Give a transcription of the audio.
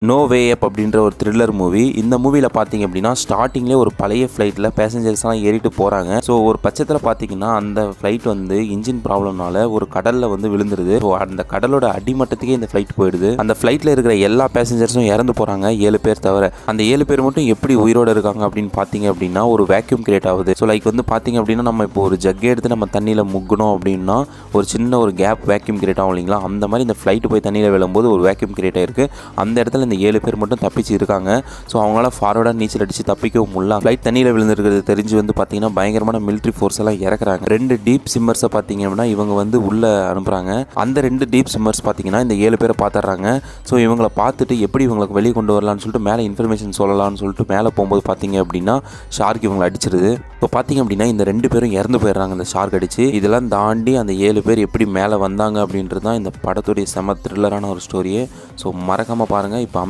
no வே அப் அப்படின்ற ஒரு thriller movie இந்த மூவியில் பார்த்தீங்க அப்படின்னா ஸ்டார்டிங்லேயே ஒரு பழைய ஃப்ளைட்டில் பேசஞ்சர்ஸ்லாம் ஏறிட்டு போகிறாங்க ஸோ ஒரு பட்சத்தில் பார்த்தீங்கன்னா அந்த ஃப்ளைட் வந்து இன்ஜின் ப்ராப்ளம்னால ஒரு கடலில் வந்து விழுந்துருது ஸோ அந்த கடலோட அடிமட்டத்துக்கே இந்த ஃப்ளைட் போயிடுது அந்த ஃப்ளைட்டில் இருக்கிற எல்லா பேசஞ்சர்ஸும் இறந்து போகிறாங்க ஏழு பேர் தவிர அந்த ஏழு பேர் மட்டும் எப்படி உயிரோடு இருக்காங்க அப்படின்னு பார்த்தீங்க அப்படின்னா ஒரு வேக்யூம் கிரியேட் ஆகுது ஸோ லைக் வந்து பார்த்தீங்க அப்படின்னா நம்ம இப்போ ஒரு ஜக் எடுத்து நம்ம தண்ணியில் முக்கணும் அப்படின்னா ஒரு சின்ன ஒரு கேப் வேக்யூம் கிரியேட் ஆகும் இல்லைங்களா அந்த மாதிரி இந்த ஃப்ளைட்டு போய் தண்ணியில் விழும்போது ஒரு வேக்யூம் கிரியேட் ஆயிருக்கு அந்த இடத்துல இந்த ஏழு பேர் மட்டும் தப்பிச்சு இருக்காங்க ஸோ அவங்களால ஃபார்வர்டாக நீச்சல் அடித்து தப்பிக்கவும் முடியல ஃப்ளைட் தண்ணியில் விழுந்திருக்கிறது தெரிஞ்சு வந்து பார்த்தீங்கன்னா பயங்கரமான மிலிட்ரி ஃபோர்ஸ் எல்லாம் இறக்குறாங்க ரெண்டு டீப் சிம்மர்ஸை பார்த்தீங்க அப்படின்னா இவங்க வந்து உள்ளே அனுப்புகிறாங்க அந்த ரெண்டு டீப் சிம்மர்ஸ் பார்த்தீங்கன்னா இந்த ஏழு பேரை பார்த்துட்றாங்க ஸோ இவங்கள பார்த்துட்டு எப்படி இவங்களுக்கு வெளியே கொண்டு வரலாம்னு சொல்லிட்டு மேலே இன்ஃபர்மேஷன் சொல்லலாம்னு சொல்லிட்டு மேலே போகும்போது பார்த்தீங்க அப்படின்னா ஷார்க் இவங்களை அடிச்சிருது இப்போ பார்த்தீங்க அப்படின்னா இந்த ரெண்டு பேரும் இறந்து போயிடுறாங்க இந்த ஷார்க் அடிச்சு இதெல்லாம் தாண்டி அந்த ஏழு பேர் எப்படி மேலே வந்தாங்க அப்படின்றது தான் இந்த படத்துடைய செம த்ரில்லரான ஒரு ஸ்டோரியே ஸோ மறக்காமல் பாருங்கள் இப்போ